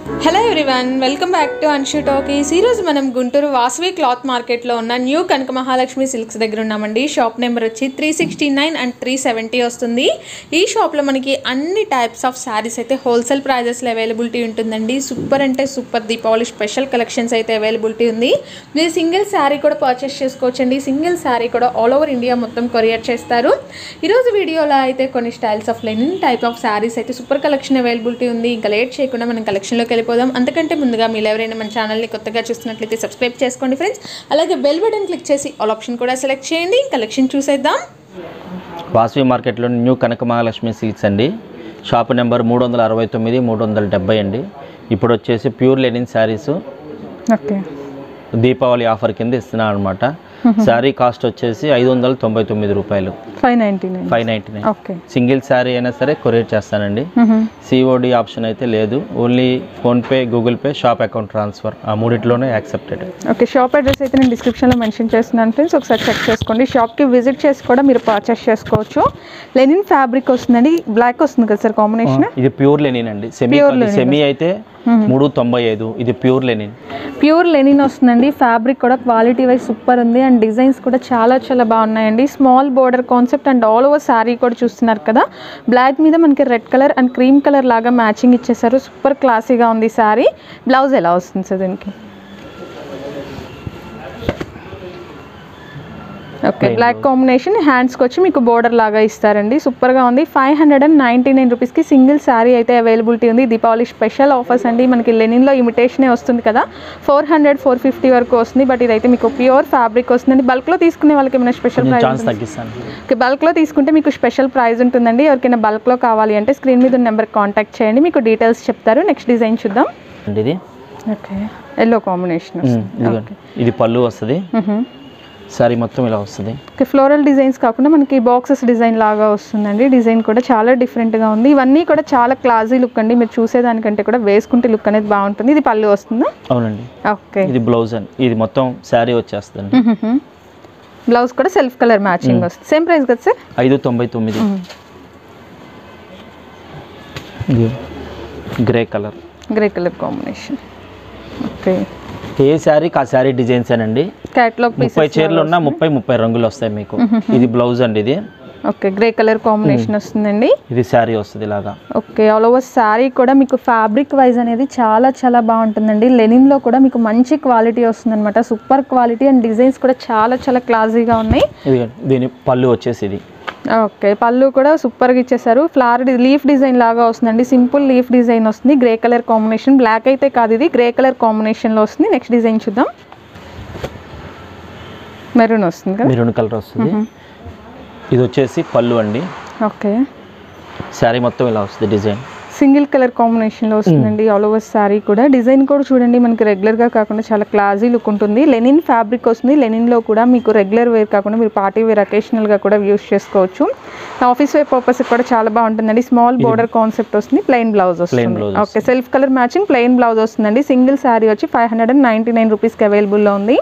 Hello everyone welcome back to Anshu talkies ఈరోజు మనం Guntur Vasavi cloth మార్కెట్లో ఉన్న న్యూ కనక మహాలక్ష్మి సిల్క్స్ దగ్గర ఉన్నామండి షాప్ నెంబర్ వచ్చి three sixty nine and three seventy వస్తుంది ఈ షాప్లో మనకి అన్ని టైప్స్ ఆఫ్ శారీస్ అయితే హోల్సేల్ ప్రైజెస్లో అవైలబిలిటీ ఉంటుందండి సూపర్ అంటే సూపర్ దీపావళి స్పెషల్ కలెక్షన్స్ అయితే అవైలబిలిటీ ఉంది మీరు సింగిల్ శారీ కూడా పర్చేస్ చేసుకోవచ్చండి సింగిల్ శారీ కూడా ఆల్ ఓవర్ ఇండియా మొత్తం కొరియర్ చేస్తారు ఈరోజు వీడియోలో అయితే కొన్ని styles of linen type of saris అయితే సూపర్ కలెక్షన్ అవైలబిలిటీ ఉంది ఇంకా లేట్ చేయకుండా మనం కలెక్షన్లోకి వెళ్ళిపోదాం అంతకంటే ముందుగా మీరు ఎవరైనా మన ఛానల్ని కొత్తగా చూస్తున్నట్లయితే సబ్స్క్రైబ్ చేసుకోండి ఫ్రెండ్స్ అలాగే బెల్ బటన్ క్లిక్ చేసి ఆల్ ఆప్షన్ కూడా సెలెక్ట్ చేయండి కలెక్షన్ చూసేద్దాం వాసవి మార్కెట్లో న్యూ కనక మహాలక్ష్మి సీట్స్ అండి షాప్ నెంబర్ మూడు వందల అరవై తొమ్మిది మూడు వందల డెబ్బై అండి ఇప్పుడు వచ్చేసి pure linen saris okay Deepavali offer కింద ఇస్తున్నాను అనమాట శారీ కాస్ట్ వచ్చేసి ఐదు వందల తొంభై తొమ్మిది రూపాయలు five ninety nine five ninety nine okay single sari అయినా సరే కొరియర్ చేస్తానండి సిఓడి ఆప్షన్ అయితే లేదు only PhonePe Google Pay shop account transfer ఆ మూడిట్లోనే యాక్సెప్టెడ్ ఓకే షాప్ అడ్రస్ అయితే నేను డిస్క్రిప్షన్లో మెన్షన్ చేస్తున్నాను ఫ్రెండ్స్ ఒకసారి చెక్ చేసుకోండి షాప్కి విజిట్ చేసి కూడా మీరు పర్చేస్ చేసుకోవచ్చు లెనిన్ ఫ్యాబ్రిక్ వస్తుందండి బ్లాక్ వస్తుంది కదా సార్ కాంబినేషన్ ఇది ప్యూర్ లెనిన్ అండి సెమీ సెమీ అయితే మూడు తొంభై ఐదు ఇది ప్యూర్ లెనిన్ ప్యూర్ లెనిన్ వస్తుందండి ఫ్యాబ్రిక్ కూడా క్వాలిటీ వైజ్ సూపర్ ఉంది అండ్ డిజైన్స్ కూడా చాలా చాలా బాగున్నాయండి small border concept and all over sari కూడా చూస్తున్నారు కదా బ్లాక్ మీద మనకి red colour and cream colour లాగా మ్యాచింగ్ ఇచ్చేసారు సూపర్ క్లాసీగా ఉంది శారీ బ్లౌజ్ ఎలా వస్తుంది సార్ దీనికి ఓకే బ్లాక్ కాంబినేషన్ హ్యాండ్స్కి వచ్చి మీకు బోర్డర్ లాగా ఇస్తారండి సూపర్గా ఉంది five hundred and ninety nine రూపీస్కి సింగిల్ శారీ అయితే అవైలబిలిటీ ఉంది దీపావళి స్పెషల్ ఆఫర్స్ అండి మనకి లెనిన్లో ఇమిటేషనే వస్తుంది కదా ఫోర్ హండ్రెడ్ ఫోర్ ఫిఫ్టీ వరకు వస్తుంది బట్ ఇదైతే మీకు ప్యూర్ ఫ్యాబ్రిక్ వస్తుందండి బల్క్లో తీసుకునే వాళ్ళకి ఏమైనా స్పెషల్ కొంచెం ప్రైస్ ఛాన్స్ తగ్గిస్తాను ఓకే బల్క్లో తీసుకుంటే మీకు స్పెషల్ ప్రైస్ ఉంటుందండి ఎవరికైనా బల్క్లో కావాలి అంటే స్క్రీన్ మీద ఉన్న నెంబర్ కాంటాక్ట్ చేయండి మీకు డీటెయిల్స్ చెప్తారు నెక్స్ట్ డిజైన్ చూద్దాం అండి ఇది ఓకే ఎల్లో కాంబినేషన్ ఉమ్, ఇదిగోండి. ఇది పళ్ళు వస్తుంది శారీ మొత్తం ఇలా వస్తుంది ఓకే ఫ్లోరల్ డిజైన్స్ కాకుండా మనకి బాక్సెస్ డిజైన్ లాగా వస్తుందండి డిజైన్ కూడా చాలా డిఫరెంట్గా ఉంది ఇవన్నీ కూడా చాలా క్లాసీ లుక్ అండి మీరు చూసేదానికంటే కూడా వేసుకుంటే లుక్ అనేది బాగుంటుంది ఇది పళ్ళు వస్తుందా అవునండి ఓకే ఇది బ్లౌజ్ అండి ఇది మొత్తం శారీ వచ్చేస్తుంది బ్లౌజ్ కూడా సెల్ఫ్ కలర్ మ్యాచింగ్ వస్తుంది సేమ్ ప్రైస్ కదా సార్ ఐదు తొంభై తొమ్మిది grey colour grey colour combination okay ఏ శారీకి ఆ శారీ డిజైన్స్ అండి క్యాట్లాగ్ ముప్పై పీసెస్ చీరలు ఉన్నా ముప్పై ముప్పై రంగులు వస్తాయి మీకు ఇది బ్లౌజ్ అండి ఇది ఓకే గ్రే కలర్ కాంబినేషన్ వస్తుందండి ఇది శారీ వస్తుంది ఇలాగా ఓకే ఆల్ ఓవర్ శారీ కూడా మీకు ఫ్యాబ్రిక్ వైజ్ అనేది చాలా చాలా బాగుంటుందండి లెనిన్లో కూడా మీకు మంచి క్వాలిటీ వస్తుందన్నమాట సూపర్ క్వాలిటీ అండ్ డిజైన్స్ కూడా చాలా చాలా క్లాసీగా ఉన్నాయి ఇది దీని పళ్ళు వచ్చేసి ఇది ఓకే పళ్ళు కూడా సూపర్గా ఇచ్చేసారు ఫ్లవర్ లీఫ్ డిజైన్ లాగా వస్తుందండి సింపుల్ లీఫ్ డిజైన్ వస్తుంది గ్రే కలర్ కాంబినేషన్ బ్లాక్ అయితే కాదు ఇది గ్రే కలర్ కాంబినేషన్లో వస్తుంది నెక్స్ట్ డిజైన్ చూద్దాం మెరూన్ వస్తుంది కదా మెరూన్ కలర్ వస్తుంది ఇది వచ్చేసి పళ్ళు అండి ఓకే శారీ మొత్తం ఇలా వస్తుంది డిజైన్ సింగిల్ కలర్ కాంబినేషన్లో వస్తుందండి ఆల్ ఓవర్ శారీ కూడా డిజైన్ కూడా చూడండి మనకి రెగ్యులర్గా కాకుండా చాలా క్లాజీ లుక్ ఉంటుంది లెనిన్ ఫ్యాబ్రిక్ వస్తుంది లెనిన్లో కూడా మీకు రెగ్యులర్ వేర్ కాకుండా మీరు పార్టీ వేర్ అకేషనల్గా కూడా యూస్ చేసుకోవచ్చు ఆఫీస్ వేర్ పర్పస్ కూడా చాలా బాగుంటుందండి స్మాల్ బోర్డర్ కాన్సెప్ట్ వస్తుంది ప్లెయిన్ బ్లౌజ్ వస్తుంది blouse okay self colour matching plain blouse వస్తుందండి సింగిల్ శారీ వచ్చి five hundred and ninety nine రూపీస్కి అవైలబుల్లో ఉంది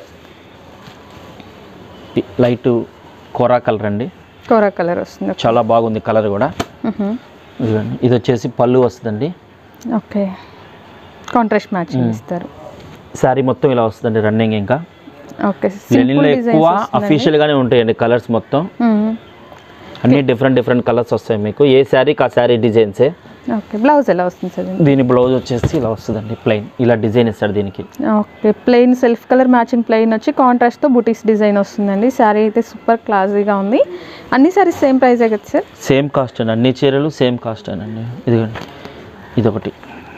లైట్ కోరా కలర్ అండి కోరా కలర్ వస్తుంది చాలా బాగుంది కలర్ కూడా ఇదిగోండి ఇది వచ్చేసి పళ్ళు వస్తుందండి ఓకే కాంట్రాస్ట్ మ్యాచింగ్ ఇస్తారు శారీ మొత్తం ఇలా వస్తుందండి రన్నింగ్ ఇంకా ఓకే లెనిన్లో సింపుల్ ఎక్కువ డిజైన్స్ అఫీషియల్ గానే ఉంటాయండి కలర్స్ మొత్తం అన్ని డిఫరెంట్ డిఫరెంట్ కలర్స్ వస్తాయి మీకు ఏ శారీకి ఆ శారీ డిజైన్సే ఓకే బ్లౌజ్ ఎలా వస్తుంది సార్ దీనికి? దీని బ్లౌజ్ వచ్చేసి ఇలా వస్తుందండి ప్లెయిన్ ఇలా డిజైన్ ఇస్తాడు దీనికి okay plain self colour matching plain వచ్చి కాంట్రాస్ట్తో బుటీస్ డిజైన్ వస్తుందండి శారీ అయితే సూపర్ క్లాసీగా ఉంది అన్ని సారీస్ సేమ్ ప్రైజే కదా సార్ సేమ్ కాస్ట్ అండి అన్ని చీరలు సేమ్ కాస్ట్ అండి ఇదిగోండి ఇదొకటి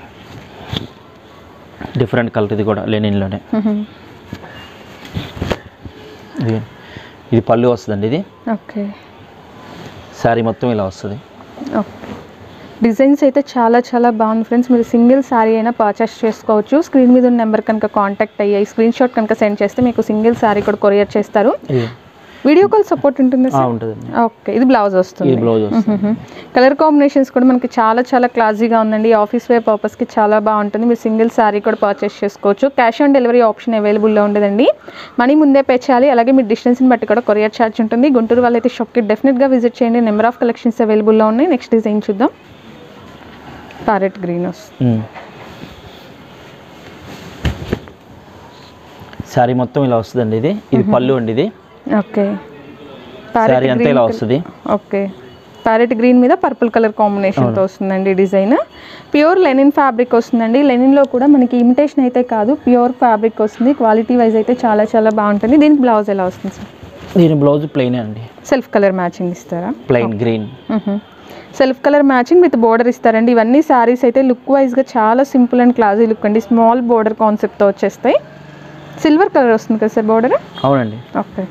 డిఫరెంట్ కలర్ ఇది కూడా లెనిన్లోనే ఇదిగోండి ఇది పళ్ళు వస్తుందండి ఇది ఓకే శారీ మొత్తం ఇలా వస్తుంది ఓకే డిజైన్స్ అయితే చాలా చాలా బాగుంది ఫ్రెండ్స్ మీరు సింగిల్ శారీ అయినా పర్చేస్ చేసుకోవచ్చు స్క్రీన్ మీద ఉన్న నెంబర్ కనుక కాంటాక్ట్ అయ్యాయి స్క్రీన్ షాట్ కనుక సెండ్ చేస్తే మీకు సింగిల్ శారీ కూడా కొరియర్ చేస్తారు ఇది వీడియో కాల్ సపోర్ట్ ఉంటుంది ఆ, సార్ ఉంటుందండి ఓకే ఇది బ్లౌజ్ వస్తుంది ఈ బ్లౌజ్ వస్తుంది కలర్ కాంబినేషన్స్ కూడా మనకి చాలా చాలా క్లాసీగా ఉందండి ఆఫీస్ వేర్ పర్పస్కి చాలా బాగుంటుంది మీరు సింగిల్ శారీ కూడా పర్చేస్ చేసుకోవచ్చు క్యాష్ ఆన్ డెలివరీ ఆప్షన్ అవైలబుల్లో ఉండదండి మనీ ముందే పే చేయాలి అలాగే మీ డిస్టెన్స్ని బట్టి కూడా కొరియర్ ఛార్జ్ ఉంటుంది గుంటూరు వాళ్ళైతే షాప్కి డెఫినెట్గా విజిట్ చేయండి నెంబర్ ఆఫ్ కలెక్షన్స్ అవైలబుల్లో ఉన్నాయి నెక్స్ట్ డిజైన్ చూద్దాం ప్యారెట్ గ్రీన్ వస్తుంది ఉమ్. శారీ మొత్తం ఇలా వస్తుందండి ఇది ఇది పళ్ళు అండి ఇది ఓకే శారీ అంతా ఇలా వస్తుంది ఓకే ప్యారెట్ గ్రీన్ మీద పర్పుల్ కలర్ కాంబినేషన్తో వస్తుందండి డిజైన్ ప్యూర్ లెనిన్ ఫ్యాబ్రిక్ వస్తుందండి లెనిన్లో కూడా మనకి ఇమిటేషన్ అయితే కాదు ప్యూర్ ఫ్యాబ్రిక్ వస్తుంది క్వాలిటీ వైజ్ అయితే చాలా చాలా బాగుంటుంది దీనికి బ్లౌజ్ ఎలా వస్తుంది సార్ దీని బ్లౌజ్ ప్లెయిన్ అండి సెల్ఫ్ కలర్ మ్యాచింగ్ ఇస్తారా plain green self colour matching with border ఇస్తారండి ఇవన్నీ శారీస్ అయితే లుక్ వైజ్గా చాలా సింపుల్ అండ్ క్లాసీ లుక్ అండి స్మాల్ బోర్డర్ కాన్సెప్ట్తో వచ్చేస్తాయి సిల్వర్ కలర్ వస్తుంది కదా సార్ బోర్డర్ అవునండి ఓకే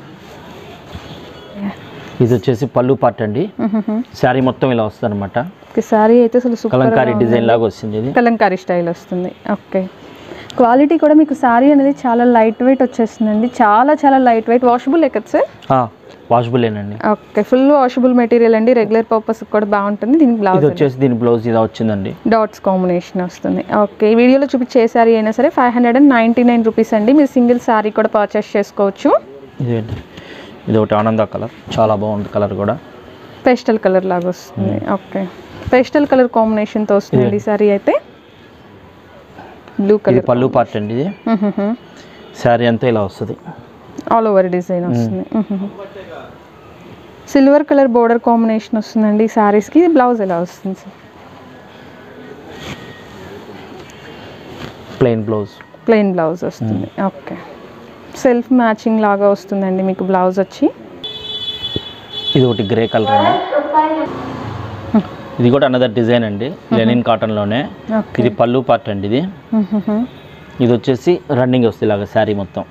ఇది వచ్చేసి పళ్ళు పార్ట్ అండి శారీ మొత్తం ఇలా వస్తుంది అనమాట శారీ అయితే అసలు సూపర్ కలంకారీ డిజైన్ లాగా వస్తుంది ఇది కలంకారీ స్టైల్ వస్తుంది ఓకే క్వాలిటీ కూడా మీకు శారీ అనేది చాలా లైట్ వెయిట్ వచ్చేస్తుందండి చాలా చాలా లైట్ వెయిట్ వాషబుల్ కదా సార్ వాషబుల్ ఏనండి ఓకే ఫుల్ వాషబుల్ మెటీరియల్ అండి రెగ్యులర్ పర్పస్ కూడా బాగుంటుంది దీనికి ఇది బ్లౌజ్ వచ్చేసి దీని బ్లౌజ్ ఇలా వచ్చిందండి డాట్స్ కాంబినేషన్ వస్తుంది ఓకే ఈ వీడియోలో చూపించే శారీ అయినా సరే five hundred and ninety nine rupees అండి మీరు సింగిల్ శారీ కూడా పర్చేస్ చేసుకోవచ్చు ఇది ఇది ఒకటి ఆనంద కలర్ చాలా బాగుంది కలర్ కూడా పేస్టల్ కలర్ లాగా వస్తుంది ఓకే పేస్టల్ కలర్ కాంబినేషన్తో వస్తుంది ఈ శారీ అయితే బ్లూ ఇది కలర్ పళ్ళు పార్ట్ అండి ఇది శారీ అంతా ఇలా వస్తుంది ఆల్ ఓవర్ డిజైన్ వస్తుంది సిల్వర్ కలర్ బోర్డర్ కాంబినేషన్ వస్తుందండి ఈ శారీస్కి బ్లౌజ్ ఎలా వస్తుంది sir plain blouse plain blouse వస్తుంది ఓకే సెల్ఫ్ మ్యాచింగ్ లాగా వస్తుందండి మీకు బ్లౌజ్ వచ్చి ఇది ఒకటి గ్రే కలర్ అండి ఇది కూడా అనదర్ డిజైన్ అండి లెనిన్ కాటన్లోనే ఓకే ఇది పళ్ళు పార్ట్ అండి ఇది ఇది వచ్చేసి రన్నింగ్ వస్తుంది ఇలాగ శారీ మొత్తం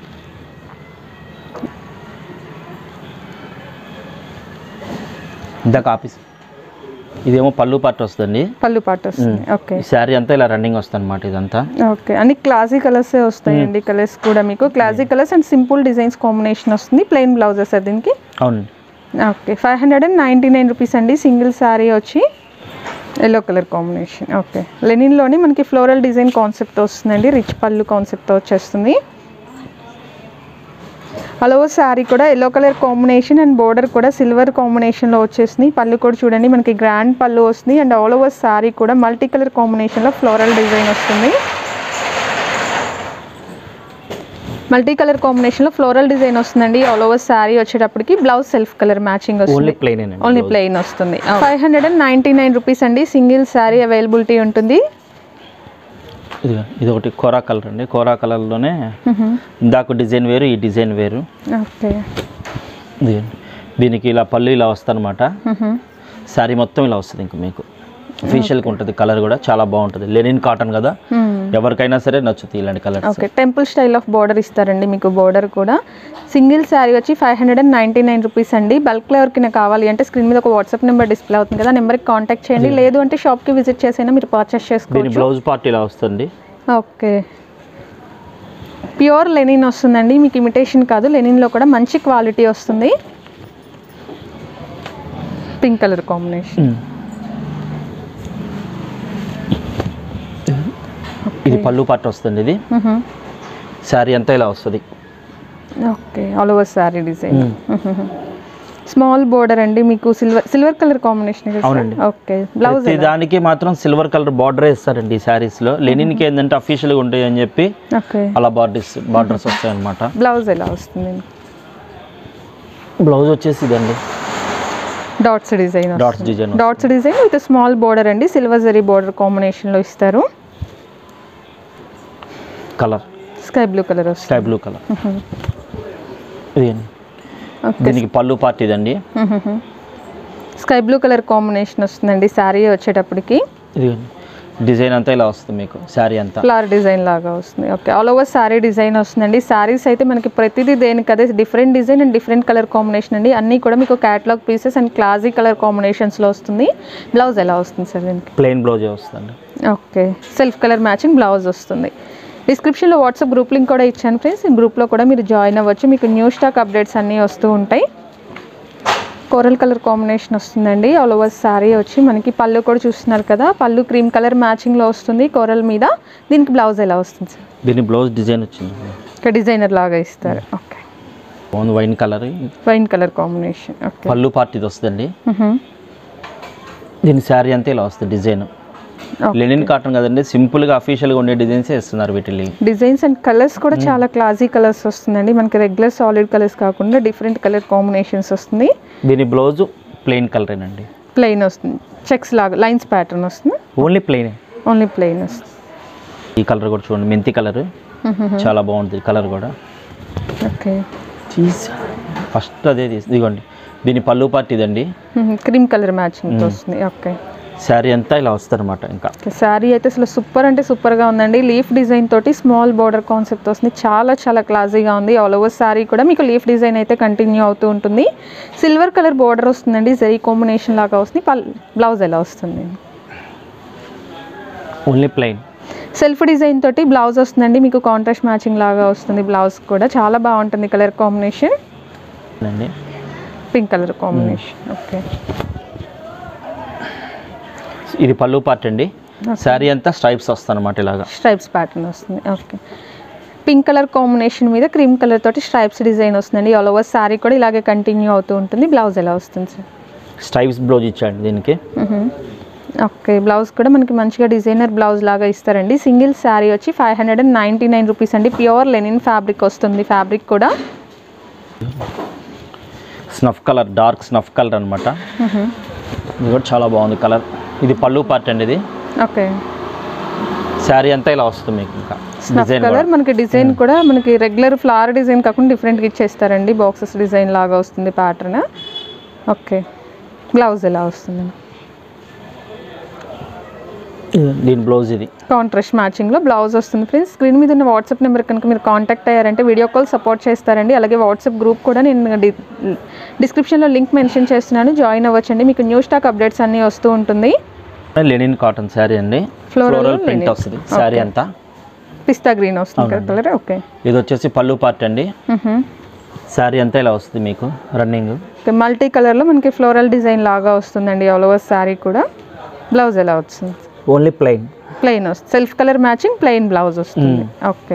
ఇందాక ఆఫీస్ ఇదేమో పళ్ళు పార్ట్ వస్తుంది పళ్ళు పాటు వస్తుంది ఓకే ఈ శారీ అంతా ఇలా రన్నింగ్ వస్తుంది అనమాట ఇదంతా ఓకే అన్ని క్లాసీ కలర్సే వస్తాయండి కలర్స్ కూడా మీకు classy colours and simple designs combination వస్తుంది ప్లెయిన్ బ్లౌజెస్ సార్ దీనికి అవునండి okay five hundred and ninety nine rupees అండి సింగిల్ శారీ వచ్చి ఎల్లో కలర్ కాంబినేషన్ ఓకే లెనిన్లోని మనకి ఫ్లోరల్ డిజైన్ కాన్సెప్ట్ వస్తుందండి రిచ్ పళ్ళు కాన్సెప్ట్తో వచ్చేస్తుంది ఆల్ ఓవర్ శారీ కూడా yellow colour combination and border కూడా సిల్వర్ కాంబినేషన్లో వచ్చేసింది పళ్ళు కూడా చూడండి మనకి గ్రాండ్ పళ్ళు వస్తుంది అండ్ ఆల్ ఓవర్ శారీ కూడా మల్టీ కలర్ కాంబినేషన్లో ఫ్లోరల్ డిజైన్ వస్తుంది మల్టీ కలర్ కాంబినేషన్లో ఫ్లోరల్ డిజైన్ వస్తుందండి ఆల్ ఓవర్ శారీ వచ్చేటప్పటికి బ్లౌజ్ సెల్ఫ్ కలర్ మ్యాచింగ్ వస్తుంది ఓన్లీ ప్లెయిన్ ఓన్లీ ప్లెయిన్ వస్తుంది five hundred and ninety nine rupees అండి సింగిల్ శారీ అవైలబిలిటీ ఉంటుంది ఇది ఇది ఒకటి కోరా కలర్ అండి కోరా కలర్లోనే ఇందాక డిజైన్ వేరు ఈ డిజైన్ వేరు ఓకే ఇది దీనికి ఇలా పళ్ళు ఇలా వస్తుందన్నమాట శారీ మొత్తం ఇలా వస్తుంది ఇంక మీకు ఫేషియల్కి ఉంటుంది కలర్ కూడా చాలా బాగుంటుంది లెనిన్ కాటన్ కదా ఎవరికైనా సరే నచ్చుతుంది ఇలాంటి colour okay temple style of border ఇస్తారండి మీకు బార్డర్ కూడా సింగిల్ శారీ వచ్చి five hundred and ninety nine rupees అండి బల్క్లో ఎవరికైనా కావాలి అంటే స్క్రీన్ మీద ఒక వాట్సాప్ నెంబర్ డిస్ప్లే అవుతుంది కదా నెంబర్కి కాంటాక్ట్ చేయండి లేదు అంటే షాప్కి విజిట్ చేసైనా మీరు పర్చేస్ దీని చేసుకోవచ్చు బ్లౌజ్ పార్ట్ ఇలా వస్తుంది ఓకే ప్యూర్ లెనిన్ వస్తుందండి మీకు ఇమిటేషన్ కాదు లెనిన్లో కూడా మంచి క్వాలిటీ వస్తుంది పింక్ కలర్ కాంబినేషన్ ఇది పళ్ళు పార్ట్ వస్తుంది ఇది శారీ అంతా ఇలా వస్తుంది okay all over sari design small border అండి మీకు సిల్వర్ సిల్వర్ కలర్ కాంబినేషన్ అవునండి. ఓకే బ్లౌజ్ ప్రతి దానికి మాత్రం సిల్వర్ కలర్ బార్డర్ ఇస్తారండి ఈ శారీస్ లో లెనిన్కి ఏంటంటే అఫీషియల్గా ఉంటాయి అని చెప్పి ఓకే అలా బార్డర్స్ బార్డర్స్ వస్తాయి అనమాట బ్లౌజ్ ఎలా వస్తుంది బ్లౌజ్ వచ్చేసి ఇదండి dots design dots design dots design with small border అండి సిల్వర్ జరీ బోర్డర్ కాంబినేషన్లో ఇస్తారు కలర్ స్కై బ్లూ కలర్ వస్తుంది స్కై బ్లూ కలర్ ఇదండి ఓకే దీనికి పళ్ళు పార్ట్ ఇదండి స్కై బ్లూ కలర్ కాంబినేషన్ వస్తుందండి శారీ వచ్చేటప్పటికి ఇదిగోండి డిజైన్ అంతా ఇలా వస్తుంది మీకు శారీ అంతా ఫ్లవర్ డిజైన్ లాగా వస్తుంది okay all over sari design వస్తుందండి శారీస్ అయితే మనకి ప్రతిదీ దేనికి అదే different design and different colour combination అండి అన్నీ కూడా మీకు catalogue pieces and classy colour కాంబినేషన్స్లో వస్తుంది బ్లౌజ్ ఎలా వస్తుంది సార్ దీనికి ప్లెయిన్ బ్లౌజ్ వస్తుంది okay self colour matching blouse వస్తుంది డిస్క్రిప్షన్లో వాట్సాప్ గ్రూప్ లింక్ కూడా ఇచ్చాను ఫ్రెండ్స్ ఈ గ్రూప్లో కూడా మీరు జాయిన్ అవ్వచ్చు మీకు న్యూ స్టాక్ అప్డేట్స్ అన్నీ వస్తూ ఉంటాయి కోరల్ కలర్ కాంబినేషన్ వస్తుందండి ఆల్ ఓవర్ శారీ వచ్చి మనకి పళ్ళు కూడా చూస్తున్నారు కదా పళ్ళు క్రీమ్ కలర్ మ్యాచింగ్లో వస్తుంది కోరల్ మీద దీనికి బ్లౌజ్ ఎలా వస్తుంది సార్ దీని బ్లౌజ్ డిజైన్ వచ్చింది ఇక్కడ డిజైనర్ లాగా ఇస్తారు ఓకే బాగుంది wine colour wine colour combination okay pallu part ఇది వస్తుందండి దీని శారీ అంతా ఇలా వస్తుంది డిజైన్ లెనిన్ కాటన్ కదండి సింపుల్గా అఫీషియల్గా ఉండే డిజైన్స్ ఇస్తున్నారు వీటిని డిజైన్స్ అండ్ కలర్స్ కూడా చాలా క్లాసీ కలర్స్ వస్తుందండి మనకి రెగ్యులర్ సాలిడ్ కలర్స్ కాకుండా డిఫరెంట్ కలర్ కాంబినేషన్స్ వస్తుంది దీని బ్లౌజ్ ప్లెయిన్ కలరేనండి ప్లెయిన్ వస్తుంది చెక్స్ లాగా లైన్స్ ప్యాటర్న్ వస్తుంది ఓన్లీ ప్లెయిన్ ఓన్లీ ప్లెయిన్ వస్తుంది ఈ కలర్ కూడా చూడండి మెంతి కలర్ చాలా బాగుంటుంది కలర్ కూడా ఓకే ఫస్ట్ అదే తీసి ఇదిగోండి దీని పళ్ళు పార్ట్ ఇదండి క్రీమ్ కలర్ మ్యాచింగ్ వస్తుంది ఓకే శారీ అంతా ఇలా వస్తుందన్నమాట ఇంకా శారీ అయితే అసలు సూపర్ అంటే సూపర్గా ఉందండి లీఫ్ డిజైన్ తోటి స్మాల్ బార్డర్ కాన్సెప్ట్ వస్తుంది చాలా చాలా క్లాసీగా ఉంది ఆల్ ఓవర్ శారీ కూడా మీకు లీఫ్ డిజైన్ అయితే కంటిన్యూ అవుతూ ఉంటుంది సిల్వర్ కలర్ బార్డర్ వస్తుందండి జరీ కాంబినేషన్ లాగా వస్తుంది పల్ బ్లౌజ్ ఎలా వస్తుంది ఓన్లీ ప్లెయిన్ సెల్ఫ్ డిజైన్ తోటి బ్లౌజ్ వస్తుందండి మీకు కాంట్రాస్ట్ మ్యాచింగ్ లాగా వస్తుంది బ్లౌజ్ కూడా చాలా బాగుంటుంది కలర్ కాంబినేషన్ అండి పింక్ కలర్ కాంబినేషన్ ఓకే ఇది పళ్ళు పార్ట్ అండి శారీ అంతా స్ట్రైప్స్ వస్తాయన్నమాట ఇలాగా స్ట్రైప్స్ ప్యాటర్న్ వస్తుంది ఓకే పింక్ కలర్ కాంబినేషన్ మీద క్రీమ్ కలర్ తోటి స్ట్రైప్స్ డిజైన్ వస్తుందండి ఆల్ ఓవర్ శారీ కూడా ఇలాగే కంటిన్యూ అవుతూ ఉంటుంది బ్లౌజ్ ఎలా వస్తుంది సార్ స్ట్రైప్స్ బ్లౌజ్ ఇచ్చాడు దీనికి ఓకే బ్లౌజ్ కూడా మనకి మంచిగా డిజైనర్ బ్లౌజ్ లాగా ఇస్తారండి సింగిల్ శారీ వచ్చి five hundred and ninety nine rupees అండి ప్యూర్ లెనిన్ ఫ్యాబ్రిక్ వస్తుంది ఫ్యాబ్రిక్ కూడా snuff colour dark snuff colour అనమాట ఇది కూడా చాలా బాగుంది కలర్ ఇది పళ్ళు పార్ట్ అండి ఇది ఓకే శారీ అంతా ఇలా వస్తుంది మీకు ఇంకా స్నఫ్ డిజైన్ కలర్ మనకి డిజైన్ కూడా మనకి రెగ్యులర్ ఫ్లవర్ డిజైన్ కాకుండా డిఫరెంట్గా ఇచ్చేస్తారండి బాక్సెస్ డిజైన్ లాగా వస్తుంది ప్యాటర్న్ ఓకే బ్లౌజ్ ఎలా వస్తుంది దీని బ్లౌజ్ ఇది కాంట్రాస్ట్ మ్యాచింగ్లో బ్లౌజ్ వస్తుంది ఫ్రెండ్స్ స్క్రీన్ మీద ఉన్న వాట్సాప్ నెంబర్ కనుక మీరు కాంటాక్ట్ అయ్యారంటే వీడియో కాల్ సపోర్ట్ చేస్తారండి అలాగే వాట్సాప్ గ్రూప్ కూడా నేను డి డిస్క్రిప్షన్లో లింక్ మెన్షన్ చేస్తున్నాను జాయిన్ అవ్వచ్చండి మీకు న్యూ స్టాక్ అప్డేట్స్ అన్నీ వస్తూ ఉంటుంది లెనిన్ కాటన్ శారీ అండి Floral ఫ్లోరల్ ప్రింట్ linen. వస్తుంది శారీ అంతా పిస్తా గ్రీన్ వస్తుంది కదా కలర్ ఓకే ఇది వచ్చేసి పళ్ళు పార్ట్ అండి శారీ అంతా ఇలా వస్తుంది మీకు రన్నింగ్ ఓకే మల్టీ కలర్లో మనకి ఫ్లోరల్ డిజైన్ లాగా వస్తుందండి ఆల్ ఓవర్ శారీ కూడా బ్లౌజ్ ఎలా వస్తుంది ఓన్లీ ప్లెయిన్ ప్లెయిన్ వస్తుంది self colour matching plain blouse వస్తుంది ఓకే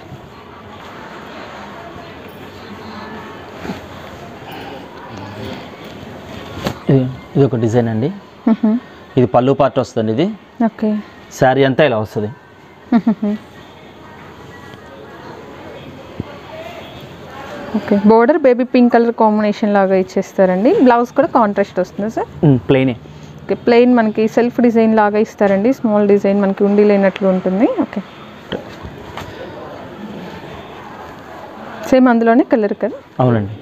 ఇది ఇది ఒక డిజైన్ అండి ఇది పళ్ళు పార్ట్ వస్తుంది ఇది ఓకే శారీ అంతా ఇలా వస్తుంది okay border baby pink colour combination లాగా ఇచ్చేస్తారండి బ్లౌజ్ కూడా కాంట్రాస్ట్ వస్తుంది సార్ ప్లెయినే ఓకే ప్లెయిన్ మనకి సెల్ఫ్ డిజైన్ లాగా ఇస్తారండి స్మాల్ డిజైన్ మనకి ఉండి లేనట్లు ఉంటుంది ఓకే సేమ్ అందులోనే కలర్ కదా అవునండి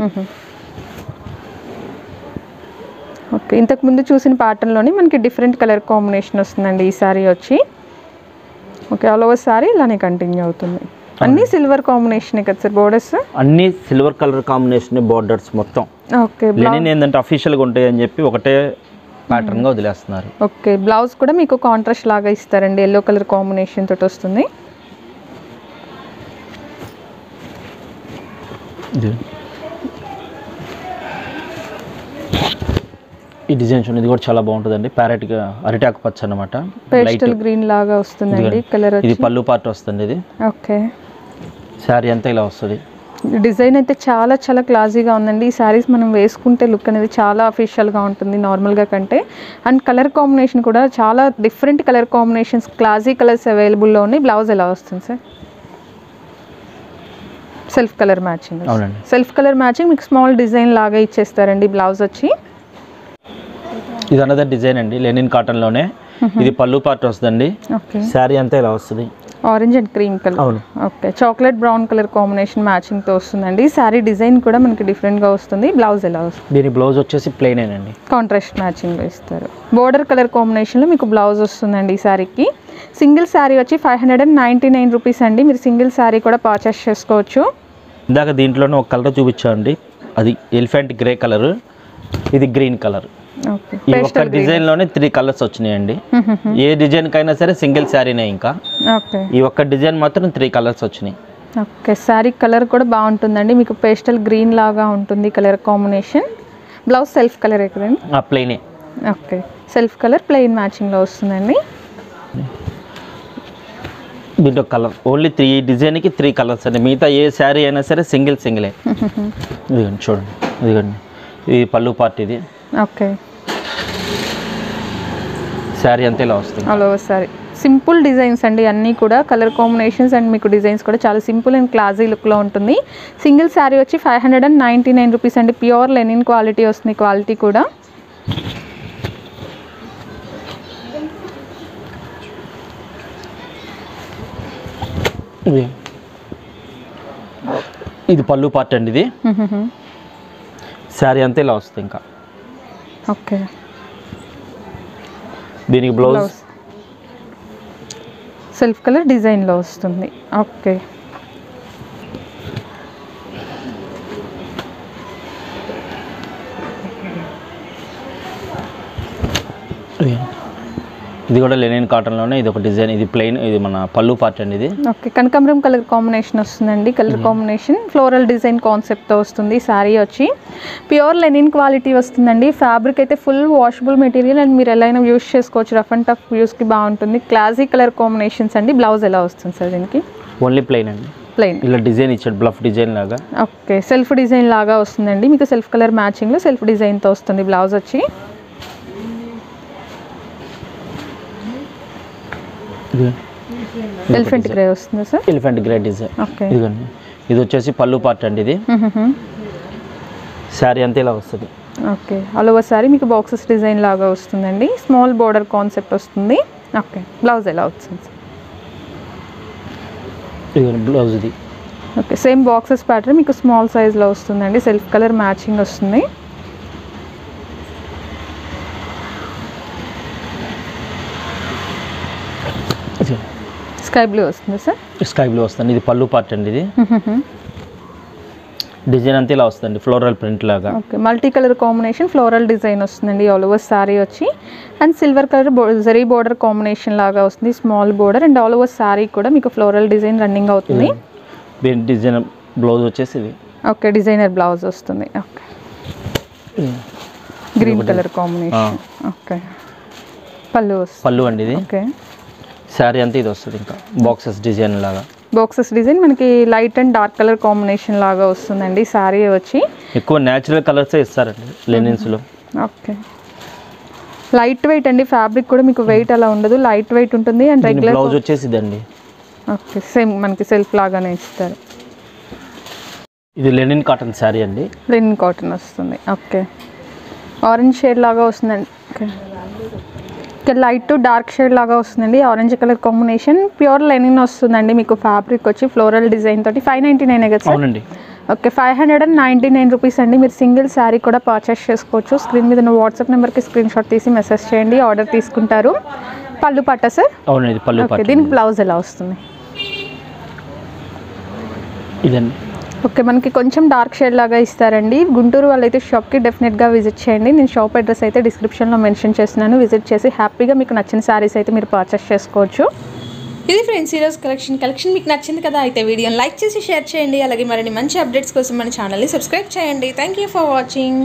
ఓకే ఇంతకు ముందు చూసిన ప్యాటర్న్లోనే మనకి డిఫరెంట్ కలర్ కాంబినేషన్ వస్తుందండి ఈ సారీ వచ్చి ఓకే ఆల్ ఓవర్ సారీ ఇలానే కంటిన్యూ అవుతుంది అన్నీ సిల్వర్ కాంబినేషన్ కదా సార్ బోర్డర్స్ అన్ని సిల్వర్ కలర్ కాంబినేషన్ బార్డర్స్ మొత్తం ఓకే లెనిన్ ఏంటంటే అఫీషియల్గా ఉంటాయి అని చెప్పి ఒకటే ప్యాటర్న్గా వదిలేస్తున్నారు ఓకే బ్లౌజ్ కూడా మీకు కాంట్రాస్ట్ లాగా ఇస్తారండి ఎల్లో కలర్ కాంబినేషన్ తోటి వస్తుంది ఇది ఈ డిజైన్ చూడండి ఇది కూడా చాలా బాగుంటుందండి ప్యారెట్గా అరిటాకు పచ్చ అనమాట లైట్ పేస్టల్ గ్రీన్ లాగా వస్తుందండి కలర్ ఇది పళ్ళు పార్ట్ వస్తుంది ఇది ఓకే శారీ అంతా ఇలా వస్తుంది డిజైన్ అయితే చాలా చాలా క్లాసీగా ఉందండి ఈ శారీస్ మనం వేసుకుంటే లుక్ అనేది చాలా అఫీషియల్గా ఉంటుంది నార్మల్గా కంటే అండ్ కలర్ కాంబినేషన్ కూడా చాలా different colour combinations classy colours అవైలబుల్లో ఉన్నాయి బ్లౌజ్ ఎలా వస్తుంది సార్ సెల్ఫ్ కలర్ మ్యాచింగ్ అవునండి సెల్ఫ్ కలర్ మ్యాచింగ్ మీకు స్మాల్ డిజైన్ లాగా ఇచ్చేస్తారండి బ్లౌజ్ వచ్చి ఇది అనదర్ డిజైన్ అండి లెనిన్ కాటన్లోనే ఇది పళ్ళు పార్ట్ వస్తుందండి ఓకే శారీ అంతా ఇలా వస్తుంది ఆరెంజ్ అండ్ క్రీమ్ కలర్ అవును okay chocolate brown colour combination మ్యాచింగ్తో వస్తుందండి శారీ డిజైన్ కూడా మనకి డిఫరెంట్గా వస్తుంది బ్లౌజ్ ఎలా వస్తుంది దీని బ్లౌజ్ వచ్చేసి ప్లెయినేనండి కాంట్రాస్ట్ మ్యాచింగ్లో ఇస్తారు బోర్డర్ కలర్ కాంబినేషన్లో మీకు బ్లౌజ్ వస్తుందండి ఈ శారీకి సింగిల్ శారీ వచ్చి five hundred and ninety nine rupees అండి మీరు సింగిల్ శారీ కూడా పర్చేస్ చేసుకోవచ్చు ఇందాక దీంట్లోనే ఒక కలర్ చూపించామండి అది ఎలిఫెంట్ గ్రే కలర్ ఇది గ్రీన్ కలర్ ఓకే ఈ ఒక్క డిజైన్లోనే త్రీ కలర్స్ వచ్చినాయండి ఏ డిజైన్కైనా సరే సింగిల్ శారీనే ఇంకా ఓకే ఈ ఒక్క డిజైన్ మాత్రం త్రీ కలర్స్ వచ్చినాయి ఓకే శారీ కలర్ కూడా బాగుంటుందండి మీకు పేస్టల్ గ్రీన్ లాగా ఉంటుంది colour combination blouse self colour కదండి ఆ ప్లెయినే ఓకే సెల్ఫ్ కలర్ ప్లెయిన్ మ్యాచింగ్లో వస్తుందండి దీంట్లో కలర్ ఓన్లీ త్రీ డిజైన్కి త్రీ కలర్స్ అండి మిగతా ఏ శారీ అయినా సరే సింగిల్ సింగిలే ఇదిగోండి చూడండి ఇదిగోండి ఇది పళ్ళు పార్ట్ ఇది ఓకే శారీ అంతా ఇలా వస్తుంది all over sari simple designs అండి అన్నీ కూడా కలర్ కాంబినేషన్స్ అండ్ మీకు డిజైన్స్ కూడా చాలా సింపుల్ అండ్ క్లాసీ లుక్లో ఉంటుంది సింగిల్ శారీ వచ్చి five hundred and ninety nine rupees అండి ప్యూర్ లెనిన్ క్వాలిటీ వస్తుంది క్వాలిటీ కూడా ఇది ఇది పళ్ళు పార్ట్ అండి ఇది శారీ అంతా ఇలా వస్తుంది ఇంకా ఓకే దీనికి బ్లౌజ్ బ్లౌజ్ సెల్ఫ్ కలర్ డిజైన్లో వస్తుంది ఓకే ఇది కూడా లెనిన్ కాటన్లోనే ఇది ఒక డిజైన్ ఇది ప్లెయిన్ ఇది మన పళ్ళు పార్ట్ అండి ఇది ఓకే కనకాంబరం కలర్ కాంబినేషన్ వస్తుందండి కలర్ కాంబినేషన్ ఫ్లోరల్ డిజైన్ కాన్సెప్ట్తో వస్తుంది శారీ వచ్చి ప్యూర్ లెనిన్ క్వాలిటీ వస్తుందండి ఫ్యాబ్రిక్ అయితే ఫుల్ వాషబుల్ మెటీరియల్ అండ్ మీరు ఎలా అయినా యూస్ చేసుకోవచ్చు రఫ్ అండ్ టఫ్ యూస్కి బాగుంటుంది క్లాసీ కలర్ కాంబినేషన్స్ అండి బ్లౌజ్ ఎలా వస్తుంది సార్ దీనికి ఓన్లీ ప్లెయిన్ అండి ప్లెయిన్ ఇలా డిజైన్ ఇచ్చాడు బ్లఫ్ డిజైన్ లాగా ఓకే సెల్ఫ్ డిజైన్ లాగా వస్తుందండి మీకు సెల్ఫ్ కలర్ మ్యాచింగ్లో సెల్ఫ్ డిజైన్తో వస్తుంది బ్లౌజ్ వచ్చి ఎలిఫెంట్ గ్రే వస్తుంది sir elephant grey design okay ఇదిగోండి ఇది వచ్చేసి పళ్ళు పార్ట్ అండి ఇది శారీ అంతా ఇలా వస్తుంది ఓకే ఆల్ ఓవర్ సారీ మీకు బాక్సెస్ డిజైన్ లాగా వస్తుందండి స్మాల్ బోర్డర్ కాన్సెప్ట్ వస్తుంది ఓకే బ్లౌజ్ ఎలా వస్తుంది సార్ ఇదిగోండి బ్లౌజ్ ఇది ఓకే సేమ్ బాక్సెస్ ప్యాటర్న్ మీకు స్మాల్ సైజ్లో వస్తుందండి సెల్ఫ్ కలర్ మ్యాచింగ్ వస్తుంది స్కై బ్లూ వస్తుంది సార్ స్కై బ్లూ వస్తుంది ఇది పళ్ళు పార్ట్ అండి ఇది డిజైన్ అంతా ఇలా వస్తుంది ఫ్లోరల్ ప్రింట్ లాగా okay multi colour combination floral design వస్తుందండి ఆల్ ఓవర్ సారీ వచ్చి and silver colour zari border combination లాగా వస్తుంది small border and all over sari కూడా మీకు ఫ్లోరల్ డిజైన్ రన్నింగ్ అవుతుంది దీని డిజైన్ బ్లౌజ్ వచ్చేసి ఇది ఓకే డిజైనర్ బ్లౌజ్ వస్తుంది okay green colour combination okay పళ్ళు వస్తుంది పళ్ళు అండి ఇది ఓకే శారీ అంతా ఇది వస్తుంది ఇంకా బాక్సెస్ డిజైన్ లాగా బాక్సెస్ డిజైన్ మనకి light and dark colour combination లాగా వస్తుందండి సారీ వచ్చి ఎక్కువ న్యాచురల్ కలర్సే ఇస్తారండి లెనిన్స్లో ఓకే లైట్ వెయిట్ అండి ఫ్యాబ్రిక్ కూడా మీకు వెయిట్ అలా ఉండదు లైట్ వెయిట్ ఉంటుంది అండ్ దీని రెగ్యులర్ బ్లౌజ్ వచ్చేసి ఇదండి ఓకే సేమ్ మనకి సెల్ఫ్ లాగానే ఇస్తారు ఇది లెనిన్ కాటన్ శారీ అండి లెనిన్ కాటన్ వస్తుంది ఓకే ఆరెంజ్ షేడ్ లాగా వస్తుందండి okay okay light to dark shade లాగా వస్తుందండి orange colour combination pure linen వస్తుందండి మీకు ఫ్యాబ్రిక్ వచ్చి ఫ్లోరల్ డిజైన్ తోటి ఫైవ్ నైంటీ నైన్ కదా సార్ అవునండి okay five hundred and ninety nine rupees అండి మీరు సింగిల్ శారీ కూడా పర్చేస్ చేసుకోవచ్చు స్క్రీన్ మీద ఉన్న వాట్సాప్ నెంబర్కి స్క్రీన్ షాట్ తీసి మెసేజ్ చేయండి ఆర్డర్ తీసుకుంటారు పళ్ళు పట్ట సార్ అవునండి ఇది పళ్ళు ఓకే పార్ట్ దీనికి బ్లౌజ్ ఎలా వస్తుంది ఇదండి ఓకే మనకి కొంచెం డార్క్ షేడ్ లాగా ఇస్తారండి గుంటూరు వాళ్ళైతే షాప్కి డెఫినెట్గా విజిట్ చేయండి నేను షాప్ అడ్రస్ అయితే డిస్క్రిప్షన్లో మెన్షన్ చేస్తున్నాను విజిట్ చేసి హ్యాపీగా మీకు నచ్చిన శారీస్ అయితే మీరు పర్చేస్ చేసుకోవచ్చు ఇది ఫ్రెండ్స్ ఈరోజు కలెక్షన్ కలెక్షన్ మీకు నచ్చింది కదా అయితే వీడియోని లైక్ చేసి షేర్ చేయండి అలాగే మరిన్ని మంచి అప్డేట్స్ కోసం మన ఛానల్ని సబ్స్క్రైబ్ చేయండి థ్యాంక్ యూ ఫర్ వాచింగ్